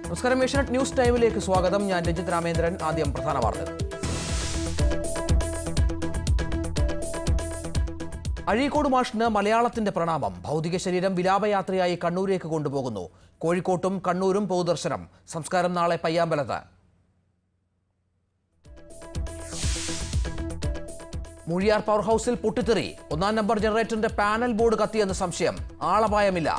നമസ്കാരം ഏഷ്യനെറ്റ് ന്യൂസ് ടൈമിലേക്ക് സ്വാഗതം ഞാൻ രഞ്ജിത് രാമേന്ദ്രൻ ആദ്യം പ്രധാന വാർത്തകൾ അഴീക്കോട് മാഷിന് മലയാളത്തിന്റെ പ്രണാമം ഭൗതിക ശരീരം വിലാപയാത്രയായി കണ്ണൂരേക്ക് കൊണ്ടുപോകുന്നു കോഴിക്കോട്ടും കണ്ണൂരും പൊതുദർശനം സംസ്കാരം നാളെ പയ്യാമ്പലത്ത് മൂഴിയാർ പവർ ഹൌസിൽ പൊട്ടിത്തെറി ഒന്നാം നമ്പർ ജനറേറ്ററിന്റെ പാനൽ ബോർഡ് കത്തിയെന്ന് സംശയം ആളപായമില്ല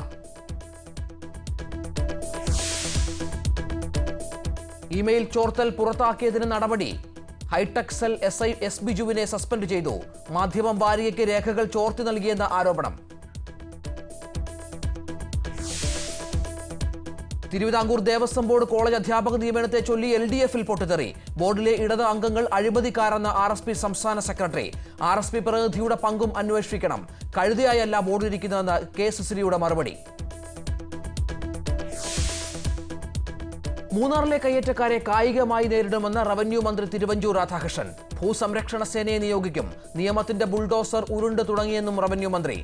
ഇമെയിൽ ചോർത്തൽ പുറത്താക്കിയതിന് നടപടി hi-tech cell S I S ബിജുവിനെ സസ്പെൻഡ് ചെയ്തു മാധ്യമം വാരികയ്ക്ക് രേഖകൾ ചോർത്തി നൽകിയെന്ന ആരോപണം തിരുവിതാംകൂർ ദേവസ്വം ബോർഡ് കോളേജ് അധ്യാപക നിയമനത്തെ ചൊല്ലി എൽ ഡി എഫിൽ പൊട്ടിത്തെറി ബോർഡിലെ ഇടത് അംഗങ്ങൾ അഴിമതിക്കാരെന്ന ആർ എസ് പി സംസ്ഥാന സെക്രട്ടറി ആർ എസ് പി പ്രതിനിധിയുടെ പങ്കും അന്വേഷിക്കണം കഴുതയായല്ല ബോർഡിലിരിക്കുന്നതെന്ന് കെ സുശ്രീയുടെ മറുപടി മൂന്നാറിലെ കയ്യേറ്റക്കാരെ കായികമായി നേരിടുമെന്ന് റവന്യൂ മന്ത്രി തിരുവഞ്ചൂർ രാധാകൃഷ്ണൻ ഭൂസംരക്ഷണ സേനയെ നിയോഗിക്കും നിയമത്തിന്റെ ബുൾഡോസർ ഉരുണ്ട് തുടങ്ങിയെന്നും റവന്യൂ മന്ത്രി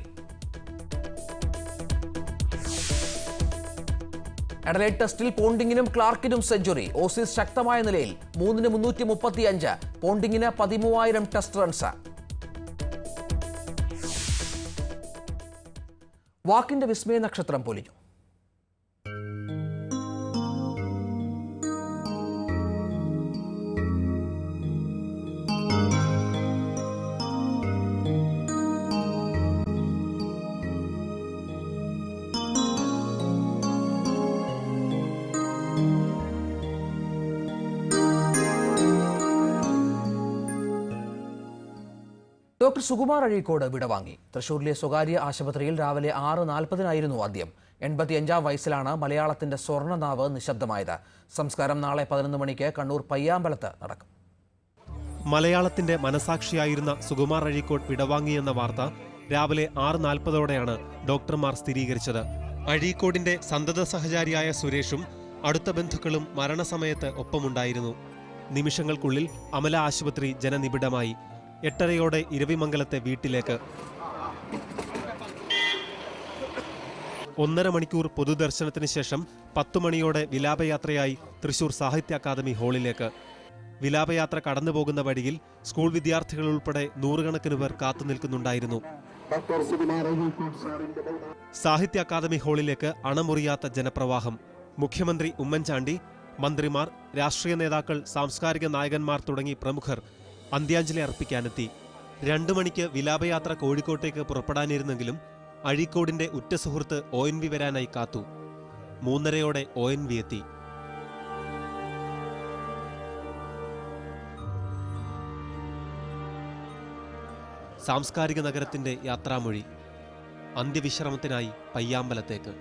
എഡലൈറ്റ് ടെസ്റ്റിൽ പോണ്ടിങ്ങിനും ക്ലാർക്കിനും സെഞ്ചുറി ഓസീസ് ശക്തമായ നിലയിൽ മൂന്നിന് മുന്നൂറ്റി മുപ്പത്തിയഞ്ച് പോണ്ടിങ്ങിന് പതിമൂവായിരം ടെസ്റ്റ് റൺസ് വാക്കിന്റെ വിസ്മയ നക്ഷത്രം പൊലിഞ്ഞു ഡോക്ടർ സുകുമാർ അഴീക്കോട് വിടവാങ്ങി തൃശൂരിലെ സ്വകാര്യ ആശുപത്രിയിൽ രാവിലെ ആറ് നാൽപ്പതിനായിരുന്നു ആദ്യം എൺപത്തിയഞ്ചാം വയസ്സിലാണ് മലയാളത്തിന്റെ സ്വർണ്ണനാവ് നിശബ്ദമായത് സംസ്കാരം നാളെ പതിനൊന്ന് മണിക്ക് കണ്ണൂർ പയ്യാമ്പലത്ത് നടക്കും മലയാളത്തിന്റെ മനസാക്ഷിയായിരുന്ന സുകുമാർ അഴീക്കോട് വിടവാങ്ങിയെന്ന വാർത്ത രാവിലെ ആറ് നാൽപ്പതോടെയാണ് ഡോക്ടർമാർ സ്ഥിരീകരിച്ചത് അഴീക്കോടിന്റെ സന്തത സഹചാരിയായ സുരേഷും അടുത്ത ബന്ധുക്കളും മരണസമയത്ത് ഒപ്പമുണ്ടായിരുന്നു നിമിഷങ്ങൾക്കുള്ളിൽ അമല ആശുപത്രി ജനനിബിഡമായി എട്ടരയോടെ ഇരവിമംഗലത്തെ വീട്ടിലേക്ക് ഒന്നര മണിക്കൂർ പൊതുദർശനത്തിന് ശേഷം പത്തു മണിയോടെ വിലാപയാത്രയായി തൃശൂർ സാഹിത്യ അക്കാദമി ഹാളിലേക്ക് വിലാപയാത്ര കടന്നുപോകുന്ന വഴിയിൽ സ്കൂൾ വിദ്യാർത്ഥികൾ ഉൾപ്പെടെ നൂറുകണക്കിന് പേർ കാത്തുനിൽക്കുന്നുണ്ടായിരുന്നു സാഹിത്യ അക്കാദമി ഹാളിലേക്ക് അണമുറിയാത്ത ജനപ്രവാഹം മുഖ്യമന്ത്രി ഉമ്മൻചാണ്ടി മന്ത്രിമാർ രാഷ്ട്രീയ നേതാക്കൾ സാംസ്കാരിക നായകന്മാർ തുടങ്ങി പ്രമുഖർ അന്ത്യാഞ്ജലി അർപ്പിക്കാനെത്തി രണ്ടു മണിക്ക് വിലാപയാത്ര കോഴിക്കോട്ടേക്ക് പുറപ്പെടാനിരുന്നെങ്കിലും അഴീക്കോടിന്റെ ഉറ്റ സുഹൃത്ത് ഒ എൻ വി വരാനായി കാത്തു മൂന്നരയോടെ ഒ എൻ വി എത്തി സാംസ്കാരിക നഗരത്തിന്റെ യാത്രാമൊഴി അന്ത്യവിശ്രമത്തിനായി പയ്യാമ്പലത്തേക്ക്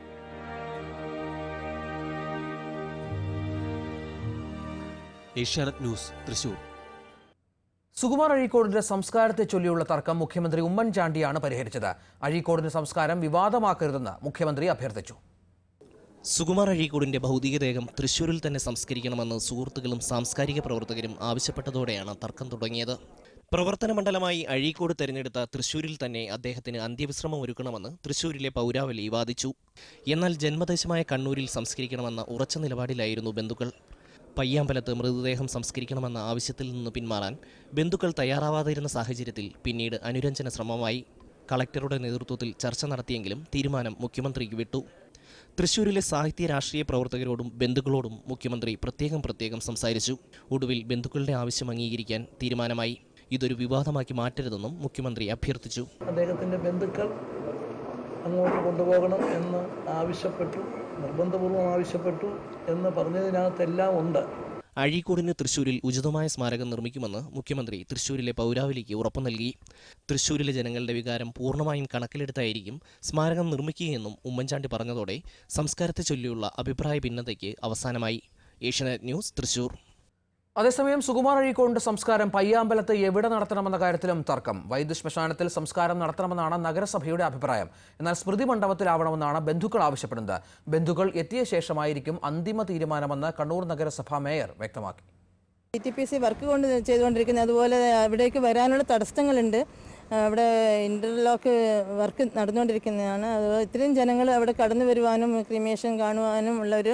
ഏഷ്യാനെറ്റ് ന്യൂസ് തൃശൂർ സുകുമാർ അഴീക്കോടിന്റെ സംസ്കാരത്തെ ചൊല്ലിയുള്ള തർക്കം മുഖ്യമന്ത്രി ഉമ്മൻചാണ്ടിയാണ് പരിഹരിച്ചത് അഴീക്കോടിന്റെ സംസ്കാരം വിവാദമാക്കരുതെന്ന് മുഖ്യമന്ത്രി അഭ്യർത്ഥിച്ചു സുകുമാർ അഴീക്കോടിന്റെ ഭൗതികദേഹം തൃശൂരിൽ തന്നെ സംസ്കരിക്കണമെന്ന് സുഹൃത്തുക്കളും സാംസ്കാരിക പ്രവർത്തകരും ആവശ്യപ്പെട്ടതോടെയാണ് തർക്കം തുടങ്ങിയത് പ്രവർത്തന മണ്ഡലമായി അഴീക്കോട് തെരഞ്ഞെടുത്ത തൃശൂരിൽ തന്നെ അദ്ദേഹത്തിന് അന്ത്യവിശ്രമം ഒരുക്കണമെന്ന് തൃശൂരിലെ പൗരാവലി വാദിച്ചു എന്നാൽ ജന്മദേശമായ കണ്ണൂരിൽ സംസ്കരിക്കണമെന്ന ഉറച്ച നിലപാടിലായിരുന്നു ബന്ധുക്കൾ പയ്യാമ്പലത്ത് മൃതദേഹം സംസ്കരിക്കണമെന്ന ആവശ്യത്തിൽ നിന്ന് പിന്മാറാൻ ബന്ധുക്കൾ തയ്യാറാവാതിരുന്ന സാഹചര്യത്തിൽ പിന്നീട് അനുരഞ്ജന ശ്രമമായി കളക്ടറുടെ നേതൃത്വത്തിൽ ചർച്ച നടത്തിയെങ്കിലും തീരുമാനം മുഖ്യമന്ത്രിക്ക് വിട്ടു തൃശൂരിലെ സാഹിത്യ രാഷ്ട്രീയ പ്രവർത്തകരോടും ബന്ധുക്കളോടും മുഖ്യമന്ത്രി പ്രത്യേകം പ്രത്യേകം സംസാരിച്ചു ഒടുവിൽ ബന്ധുക്കളുടെ ആവശ്യം അംഗീകരിക്കാൻ തീരുമാനമായി ഇതൊരു വിവാദമാക്കി മാറ്റരുതെന്നും മുഖ്യമന്ത്രി അഭ്യർത്ഥിച്ചു അദ്ദേഹത്തിൻ്റെ ബന്ധുക്കൾ അങ്ങോട്ട് കൊണ്ടുപോകണം എന്ന് ആവശ്യപ്പെട്ടു നിർബന്ധപൂർവ്വം ആവശ്യപ്പെട്ടു എന്ന് പറഞ്ഞതിനകത്തെല്ലാം ഉണ്ട് അഴീക്കോടിന് തൃശൂരിൽ ഉചിതമായ സ്മാരകം നിർമ്മിക്കുമെന്ന് മുഖ്യമന്ത്രി തൃശൂരിലെ പൗരാവലിക്ക് ഉറപ്പു നൽകി തൃശൂരിലെ ജനങ്ങളുടെ വികാരം പൂർണ്ണമായും കണക്കിലെടുത്തായിരിക്കും സ്മാരകം നിർമ്മിക്കുകയെന്നും ഉമ്മൻചാണ്ടി പറഞ്ഞതോടെ സംസ്കാരത്തെ ചൊല്ലിയുള്ള അഭിപ്രായ ഭിന്നതയ്ക്ക് അവസാനമായി ഏഷ്യനെറ്റ് ന്യൂസ് തൃശൂർ അതേസമയം സുകുമാർ അഴീക്കോടിന്റെ സംസ്കാരം പയ്യാമ്പലത്ത് എവിടെ നടത്തണമെന്ന കാര്യത്തിലും തർക്കം വൈദ്യ ശ്മശാനത്തിൽ സംസ്കാരം നടത്തണമെന്നാണ് നഗരസഭയുടെ അഭിപ്രായം എന്നാൽ സ്മൃതി മണ്ഡപത്തിലാവണമെന്നാണ് ബന്ധുക്കൾ ആവശ്യപ്പെടുന്നത് ബന്ധുക്കൾ എത്തിയ ശേഷമായിരിക്കും അന്തിമ തീരുമാനമെന്ന് കണ്ണൂർ നഗരസഭാ മേയർ വ്യക്തമാക്കി T T P C work കൊണ്ട് ചെയ്തുകൊണ്ടിരിക്കുന്നത് അതുപോലെ അവിടേക്ക് വരാനുള്ള തടസ്സങ്ങളുണ്ട് അവിടെ ഇൻ്റർലോക്ക് വർക്ക് നടന്നുകൊണ്ടിരിക്കുന്നതാണ് അത് ഇത്രയും ജനങ്ങൾ അവിടെ കടന്നു വരുവാനും ക്രിമേഷൻ കാണുവാനും ഉള്ള ഒരു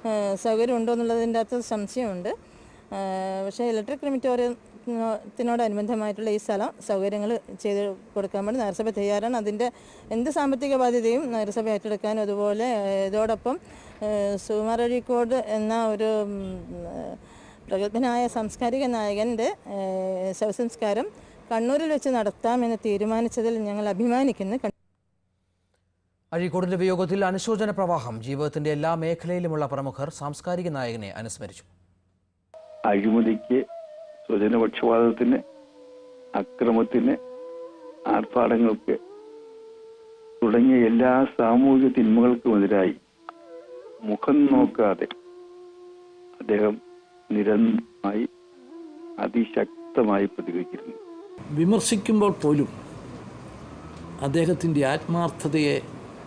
സൗകര്യം ഉണ്ടോ എന്നുള്ളതിൻ്റെ അകത്ത് സംശയമുണ്ട് ആ, പക്ഷേ ഇലക്ട്രിക് ക്രിമിറ്റോറിയത്തിനോടനുബന്ധമായിട്ടുള്ള ഈ സ്ഥലം സൗകര്യങ്ങൾ ചെയ്ത് കൊടുക്കാൻ വേണ്ടി നഗരസഭ തയ്യാറാണ് അതിൻ്റെ എന്ത് സാമ്പത്തിക ബാധ്യതയും നഗരസഭ ഏറ്റെടുക്കാനും അതുപോലെ ആ, ഇതോടൊപ്പം ആ, സുകുമാർ അഴീക്കോട് എന്ന ഒരു ഉം, ആ, പ്രഗത്ഭനായ സാംസ്കാരിക നായകൻ്റെ ആ, ശവസംസ്കാരം കണ്ണൂരിൽ വെച്ച് നടത്താമെന്ന് തീരുമാനിച്ചതിൽ ഞങ്ങൾ അഭിമാനിക്കുന്നു അഴീക്കോടിന്റെ വിയോഗത്തിൽ അനുശോചന പ്രവാഹം ജീവിതത്തിന്റെ എല്ലാ മേഖലയിലുമുള്ള പ്രമുഖർ സാംസ്കാരിക നായകനെ അനുസ്മരിച്ചു അഴിമതിക്ക് സ്വജനപക്ഷപാതത്തിന് അക്രമത്തിന് ആർഭാടങ്ങൾക്ക് തുടങ്ങിയ എല്ലാ സാമൂഹിക തിന്മകൾക്കുമെതിരായി മുഖം നോക്കാതെ അദ്ദേഹം നിരന്തരമായി അതിശക്തമായി പ്രതികരിച്ചിരുന്നു വിമർശിക്കുമ്പോൾ പോലും അദ്ദേഹത്തിൻ്റെ ആത്മാർത്ഥതയെ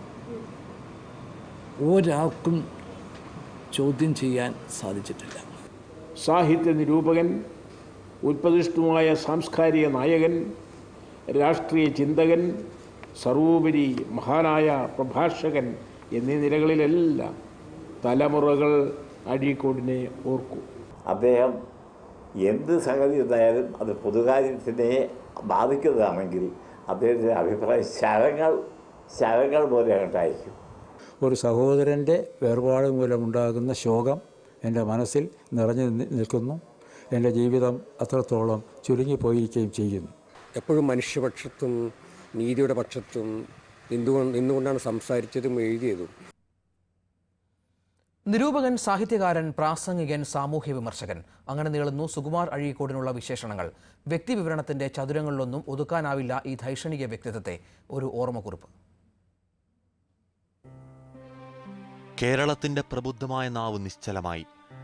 ഒരാൾക്കും ചോദ്യം ചെയ്യാൻ സാധിച്ചിട്ടില്ല സാഹിത്യ നിരൂപകൻ ഉൽപ്പതിഷ്ണുമായ സാംസ്കാരിക നായകൻ രാഷ്ട്രീയ ചിന്തകൻ സർവോപരി മഹാനായ പ്രഭാഷകൻ എന്നീ നിലകളിലെല്ലാം തലമുറകൾ അഴീക്കോടിനെ ഓർക്കും അദ്ദേഹം എന്ത് സംഗതി ഉണ്ടായാലും അത് പൊതുകാര്യത്തിനെ ബാധിക്കുന്നതാണെങ്കിൽ അദ്ദേഹത്തിൻ്റെ അഭിപ്രായം ശരങ്ങൾ ശരങ്ങൾ പോലെ അങ്ങോട്ടായിരിക്കും ഒരു സഹോദരൻ്റെ വേർപാട് മൂലമുണ്ടാകുന്ന ശോകം എൻ്റെ മനസ്സിൽ നിറഞ്ഞു നി- നിൽക്കുന്നു എൻ്റെ ജീവിതം അത്രത്തോളം ചുരുങ്ങിപ്പോയിരിക്കുകയും ചെയ്യുന്നു എപ്പോഴും മനുഷ്യപക്ഷത്തും നീതിയുടെ പക്ഷത്തും നിന്നുകൊണ്ട് നിന്നുകൊണ്ടാണ് സംസാരിച്ചതും എഴുതിയതും നിരൂപകൻ സാഹിത്യകാരൻ പ്രാസംഗികൻ സാമൂഹ്യ വിമർശകൻ അങ്ങനെ നീളുന്നു സുകുമാർ അഴീക്കോടിനുള്ള വിശേഷണങ്ങൾ വ്യക്തിവിവരണത്തിന്റെ ചതുരങ്ങളിലൊന്നും ഒതുക്കാനാവില്ല ഈ ധൈഷണിക വ്യക്തിത്വത്തെ ഒരു ഓർമ്മക്കുറിപ്പ് കേരളത്തിന്റെ പ്രബുദ്ധമായ നാവ് നിശ്ചലമായി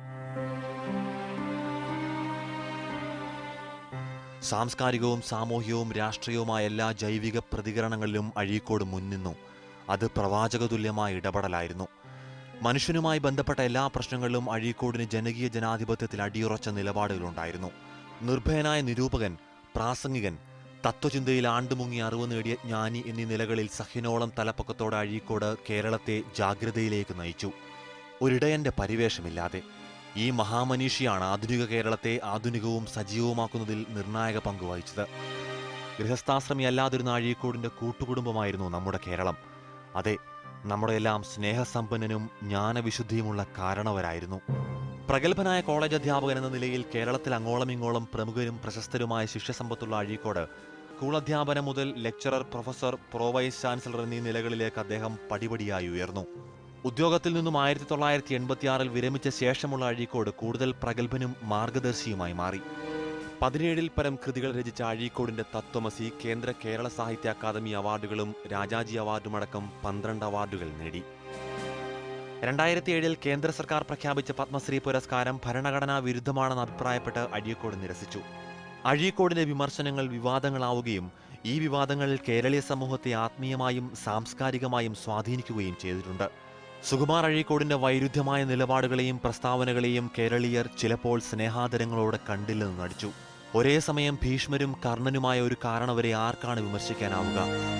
സാംസ്കാരികവും സാമൂഹികവും രാഷ്ട്രീയവുമായ എല്ലാ ജൈവിക പ്രതികരണങ്ങളിലും അഴീക്കോട് മുൻനിന്നു അത് പ്രവാചകതുല്യമായ ഇടപെടലായിരുന്നു മനുഷ്യനുമായി ബന്ധപ്പെട്ട എല്ലാ പ്രശ്നങ്ങളിലും അഴീക്കോടിന് ജനകീയ ജനാധിപത്യത്തിൽ അടിയുറച്ച നിലപാടുകളുണ്ടായിരുന്നു നിർഭയനായ നിരൂപകൻ പ്രാസംഗികൻ തത്വചിന്തയിൽ ആണ്ടുമുങ്ങി അറിവ് നേടിയ ജ്ഞാനി എന്നീ നിലകളിൽ സഹ്യനോളം തലപ്പൊക്കത്തോടെ അഴീക്കോട് കേരളത്തെ ജാഗ്രതയിലേക്ക് നയിച്ചു ഒരിടയന്റെ പരിവേഷമില്ലാതെ ഈ മഹാമനീഷിയാണ് ആധുനിക കേരളത്തെ ആധുനികവും സജീവമാക്കുന്നതിൽ നിർണായക പങ്ക് വഹിച്ചത് ഗൃഹസ്ഥാശ്രമി അല്ലാതിരുന്ന അഴീക്കോടിന്റെ കൂട്ടുകുടുംബമായിരുന്നു നമ്മുടെ കേരളം അതെ നമ്മുടെ എല്ലാം സ്നേഹസമ്പന്നനും ജ്ഞാനവിശുദ്ധിയുമുള്ള കാരണവരായിരുന്നു പ്രഗത്ഭനായ കോളേജ് അധ്യാപകൻ എന്ന നിലയിൽ കേരളത്തിൽ അങ്ങോളം ഇങ്ങോളം പ്രമുഖരും പ്രശസ്തരുമായ ശിഷ്യസമ്പത്തുള്ള അഴീക്കോട് സ്കൂൾ അധ്യാപനം മുതൽ lecturer professor pro vice chancellor എന്നീ നിലകളിലേക്ക് അദ്ദേഹം പടിപടിയായി ഉയർന്നു ഉദ്യോഗത്തിൽ നിന്നും ആയിരത്തി തൊള്ളായിരത്തി എൺപത്തിയാറിൽ വിരമിച്ച ശേഷമുള്ള അഴീക്കോട് കൂടുതൽ പ്രഗത്ഭനും മാർഗദർശിയുമായി മാറി പതിനേഴിൽ പരം കൃതികൾ രചിച്ച അഴീക്കോടിന്റെ തത്വമസി കേന്ദ്ര കേരള സാഹിത്യ അക്കാദമി അവാർഡുകളും രാജാജി അവാർഡുമടക്കം പന്ത്രണ്ട് അവാർഡുകൾ നേടി രണ്ടായിരത്തി ഏഴിൽ കേന്ദ്ര സർക്കാർ പ്രഖ്യാപിച്ച പത്മശ്രീ പുരസ്കാരം ഭരണഘടനാ വിരുദ്ധമാണെന്ന് അഭിപ്രായപ്പെട്ട് അഴീക്കോട് നിരസിച്ചു അഴീക്കോടിന്റെ വിമർശനങ്ങൾ വിവാദങ്ങളാവുകയും ഈ വിവാദങ്ങൾ കേരളീയ സമൂഹത്തെ ആത്മീയമായും സാംസ്കാരികമായും സ്വാധീനിക്കുകയും ചെയ്തിട്ടുണ്ട് സുകുമാർ അഴീക്കോടിന്റെ വൈരുദ്ധ്യമായ നിലപാടുകളെയും പ്രസ്താവനകളെയും കേരളീയർ ചിലപ്പോൾ സ്നേഹാദരങ്ങളോടെ കണ്ടില്ലെന്ന് നടിച്ചു ഒരേ സമയം ഭീഷ്മരും കർണനുമായ ഒരു കാരണവരെ ആർക്കാണ് വിമർശിക്കാനാവുക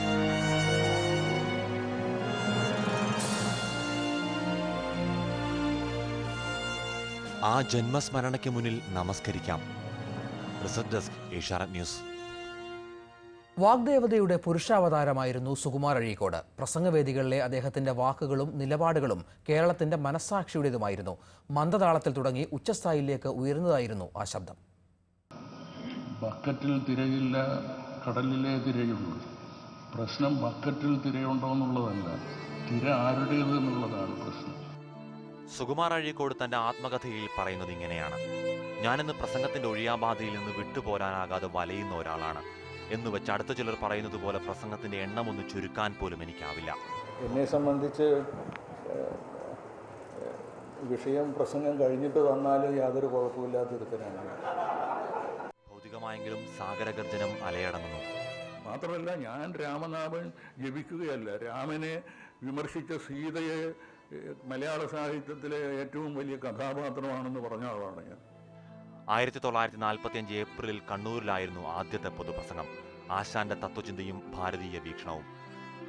ആ ജന്മസ്മരണയ്ക്ക് മുന്നിൽ നമസ്കരിക്കാം റിസർച്ച് ഡെസ്ക് ഏഷ്യാനെറ്റ് ന്യൂസ് വാഗ്ദേവതയുടെ പുരുഷാവതാരമായിരുന്നു സുകുമാർ അഴീക്കോട് പ്രസംഗവേദികളിലെ അദ്ദേഹത്തിന്റെ വാക്കുകളും നിലപാടുകളും കേരളത്തിന്റെ മനസ്സാക്ഷിയുടേതുമായിരുന്നു മന്ദതാളത്തിൽ തുടങ്ങി ഉച്ചസ്ഥായിലേക്ക് ഉയർന്നതായിരുന്നു ആ ശബ്ദം ബക്കറ്റിൽ തിരയില്ല കടലിലെ തിരയുള്ളൂ പ്രശ്നം ബക്കറ്റിൽ തിരയുണ്ടോ എന്നുള്ളതല്ല തിര ആരുടേത് എന്നുള്ളതാണ് പ്രശ്നം സുകുമാർ അഴീക്കോട് തന്റെ ആത്മകഥയിൽ പറയുന്നത് ഇങ്ങനെയാണ് ഞാനിന്ന് പ്രസംഗത്തിന്റെ ഒഴിയാബാധയിൽ നിന്ന് വിട്ടുപോരാനാകാതെ വലയുന്ന ഒരാളാണ് എന്ന് വെച്ച് അടുത്ത ചിലർ പറയുന്നത് പോലെ പ്രസംഗത്തിന്റെ എണ്ണം ഒന്ന് ചുരുക്കാൻ പോലും എനിക്കാവില്ല എന്നെ സംബന്ധിച്ച് ഏഹ്, വിഷയം പ്രസംഗം കഴിഞ്ഞിട്ട് തന്നാലും യാതൊരു കുഴപ്പമില്ലാത്തൊരുത്തരാണ് ഞാൻ. ഭൗതികമായെങ്കിലും സാഗരഗർജനം അലയടങ്ങുന്നു മാത്രമല്ല ഞാൻ രാമനാമൻ ജപിക്കുകയല്ല രാമനെ വിമർശിച്ച സീതയെ ഏഹ്, മലയാള സാഹിത്യത്തിലെ ഏറ്റവും വലിയ കഥാപാത്രമാണെന്ന് പറഞ്ഞ ആളാണ് ഞാൻ ആയിരത്തി തൊള്ളായിരത്തി നാൽപ്പത്തി അഞ്ച് ഏപ്രിലിൽ കണ്ണൂരിലായിരുന്നു ആദ്യത്തെ പൊതുപ്രസംഗം ആശാന്റെ തത്വചിന്തയും ഭാരതീയ വീക്ഷണവും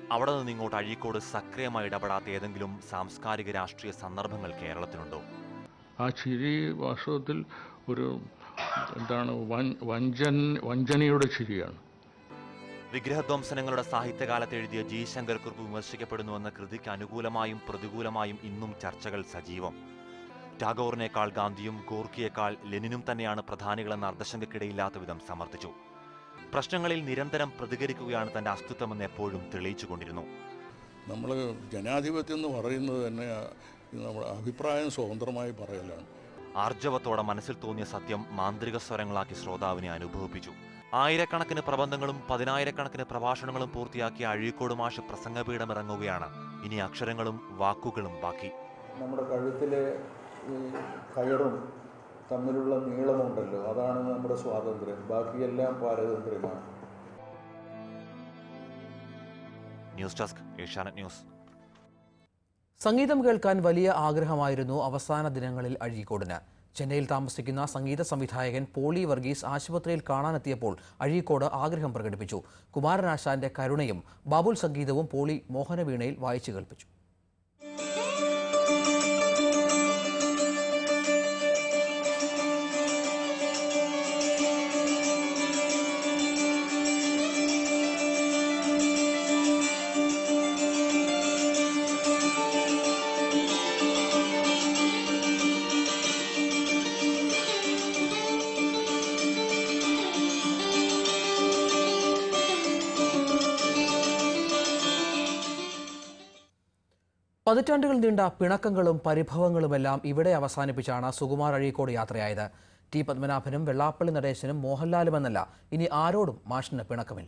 അവിടെ നിന്ന് ഇങ്ങോട്ട് അഴീക്കോട് സക്രിയമായി ഇടപെടാത്ത ഏതെങ്കിലും സാംസ്കാരിക രാഷ്ട്രീയ സന്ദർഭങ്ങൾ കേരളത്തിലുണ്ടോ ആ ചിരി വാസ്തവത്തിൽ ഒരു എന്താണ് വൻ വഞ്ചൻ വഞ്ചനയുടെ ചിരിയാണ് വിഗ്രഹധ്വംസനങ്ങളുടെ സാഹിത്യകാലത്ത് എഴുതിയ ജി ശങ്കർക്കുറുപ്പ് വിമർശിക്കപ്പെടുന്നുവെന്ന കൃതിക്ക് അനുകൂലമായും പ്രതികൂലമായും ഇന്നും ചർച്ചകൾ സജീവം ടാഗോറിനേക്കാൾ ഗാന്ധിയും ഗോർക്കിയേക്കാൾ ലെനിനും തന്നെയാണ് പ്രധാനികളെന്ന അർദ്ധശങ്കയ്ക്കിടയില്ലാത്ത വിധം സമർത്ഥിച്ചു പ്രശ്നങ്ങളിൽ നിരന്തരം പ്രതികരിക്കുകയാണ് തന്റെ അസ്തിത്വമെന്ന് എപ്പോഴും തെളിയിച്ചുകൊണ്ടിരുന്നു നമ്മൾ ജനാധിപത്യം എന്ന് പറയുന്നത് തന്നെ നമ്മുടെ അഭിപ്രായം സ്വതന്ത്രമായി പറയലാണ് ആർജവത്തോടെ മനസ്സിൽ തോന്നിയ സത്യം മാന്ത്രിക സ്വരങ്ങളാക്കി ശ്രോതാവിനെ അനുഭവിപ്പിച്ചു ആയിരക്കണക്കിന് പ്രബന്ധങ്ങളും പതിനായിരക്കണക്കിന് പ്രഭാഷണങ്ങളും പൂർത്തിയാക്കിയ അഴീക്കോട് മാഷ് പ്രസംഗപീഠം ഇറങ്ങുകയാണ് ഇനി അക്ഷരങ്ങളും വാക്കുകളും ബാക്കി നമ്മുടെ കഴുത്തിലെ ഈ കയറും തമ്മിലുള്ള നീളമുണ്ടല്ലോ അതാണ് നമ്മുടെ സ്വാതന്ത്ര്യം ബാക്കിയെല്ലാം പാരതന്ത്ര്യമാണ് ന്യൂസ് ഡെസ്ക് ഏഷ്യാനെറ്റ് ന്യൂസ് സംഗീതം കേൾക്കാൻ വലിയ ആഗ്രഹമായിരുന്നു അവസാന ദിനങ്ങളിൽ അഴീക്കോടിന് ചെന്നൈയിൽ താമസിക്കുന്ന സംഗീത സംവിധായകൻ പോളി വർഗീസ് ആശുപത്രിയിൽ കാണാനെത്തിയപ്പോൾ അഴീക്കോട് ആഗ്രഹം പ്രകടിപ്പിച്ചു കുമാരനാശാന്റെ കരുണയും ബാബുൽ സംഗീതവും പോളി മോഹനവീണയിൽ വായിച്ചു കേൾപ്പിച്ചു പതിറ്റാണ്ടുകൾ നീണ്ട പിണക്കങ്ങളും പരിഭവങ്ങളുമെല്ലാം ഇവിടെ അവസാനിപ്പിച്ചാണ് സുകുമാർ അഴീക്കോട് യാത്രയായത് ടി പത്മനാഭനും വെള്ളാപ്പള്ളി നടേശനും മോഹൻലാലുമെന്നല്ല ഇനി ആരോടും മാഷിന് പിണക്കമില്ല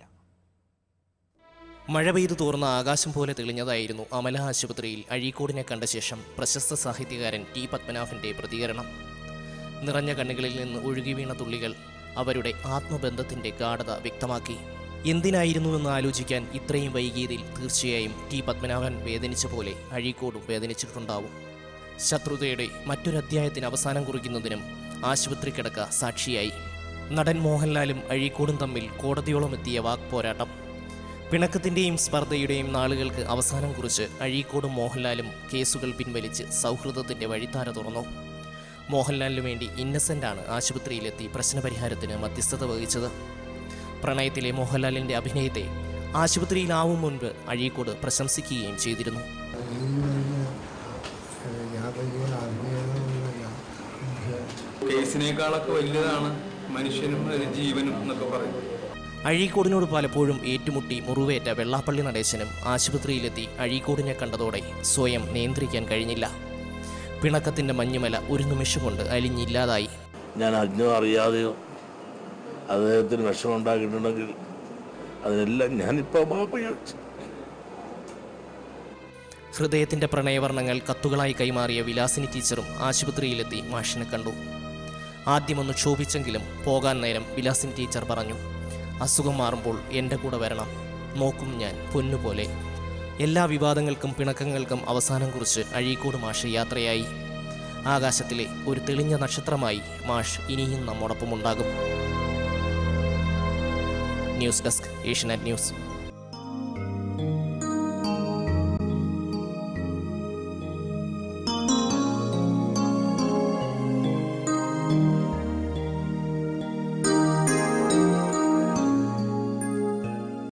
മഴ പെയ്തു തോർന്ന ആകാശം പോലെ തെളിഞ്ഞതായിരുന്നു അമല ആശുപത്രിയിൽ അഴീക്കോടിനെ കണ്ട ശേഷം പ്രശസ്ത സാഹിത്യകാരൻ ടി പത്മനാഭന്റെ പ്രതികരണം നിറഞ്ഞ കണ്ണുകളിൽ നിന്ന് ഒഴുകി വീണ തുള്ളികൾ അവരുടെ ആത്മബന്ധത്തിന്റെ ഗാഠത വ്യക്തമാക്കി എന്തിനായിരുന്നു എന്ന് ആലോചിക്കാൻ ഇത്രയും വൈകിയതിൽ തീർച്ചയായും ടി പത്മനാഭൻ വേദനിച്ച പോലെ അഴീക്കോടും വേദനിച്ചിട്ടുണ്ടാവും ശത്രുതയുടെ മറ്റൊരധ്യായത്തിന് അവസാനം കുറിക്കുന്നതിനും ആശുപത്രി കിടക്ക സാക്ഷിയായി നടൻ മോഹൻലാലും അഴീക്കോടും തമ്മിൽ കോടതിയോളം എത്തിയ വാക് പോരാട്ടം പിണക്കത്തിന്റെയും സ്പർദ്ധയുടെയും നാളുകൾക്ക് അവസാനം കുറിച്ച് അഴീക്കോടും മോഹൻലാലും കേസുകൾ പിൻവലിച്ച് സൗഹൃദത്തിന്റെ വഴിത്താര തുറന്നു മോഹൻലാലിനു വേണ്ടി ഇന്നസെന്റാണ് ആശുപത്രിയിലെത്തി പ്രശ്നപരിഹാരത്തിന് മധ്യസ്ഥത വഹിച്ചത് പ്രണയത്തിലെ മോഹൻലാലിന്റെ അഭിനയത്തെ ആശുപത്രിയിലാവും മുൻപ് അഴീക്കോട് പ്രശംസിക്കുകയും ചെയ്തിരുന്നു കേസിനേക്കാളൊക്കെ വലുതാണ് മനുഷ്യനും ഒരു ജീവനും എന്നൊക്കെ പറയും അഴീക്കോടിനോട് പലപ്പോഴും ഏറ്റുമുട്ടി മുറിവേറ്റ വെള്ളാപ്പള്ളി നടേശനും ആശുപത്രിയിലെത്തി അഴീക്കോടിനെ കണ്ടതോടെ സ്വയം നിയന്ത്രിക്കാൻ കഴിഞ്ഞില്ല പിണക്കത്തിന്റെ മഞ്ഞുമല ഒരു നിമിഷം കൊണ്ട് അലിഞ്ഞില്ലാതായി ഞാൻ അറിഞ്ഞോ അറിയാതെയോ അദ്ദേഹത്തിന് വിഷമം ഉണ്ടാക്കിയിട്ടുണ്ടെങ്കിൽ അതിനെല്ലാം ഞാനിപ്പോൾ മാപ്പ് ചോദിച്ചു ഹൃദയത്തിന്റെ പ്രണയവർണ്ണങ്ങൾ കത്തുകളായി കൈമാറിയ വിലാസിനി ടീച്ചറും ആശുപത്രിയിലെത്തി മാഷിനെ കണ്ടു ആദ്യമൊന്ന് ക്ഷോഭിച്ചെങ്കിലും പോകാൻ നേരം വിലാസിനി ടീച്ചർ പറഞ്ഞു അസുഖം മാറുമ്പോൾ എൻ്റെ കൂടെ വരണം നോക്കും ഞാൻ പൊന്നുപോലെ എല്ലാ വിവാദങ്ങൾക്കും പിണക്കങ്ങൾക്കും അവസാനം കുറിച്ച് അഴീക്കോട് മാഷ് യാത്രയായി ആകാശത്തിലെ ഒരു തെളിഞ്ഞ നക്ഷത്രമായി മാഷ് ഇനിയും നമ്മോടൊപ്പം ഉണ്ടാകും ന്യൂസ് ഡെസ്ക് ഏഷ്യനെറ്റ് ന്യൂസ്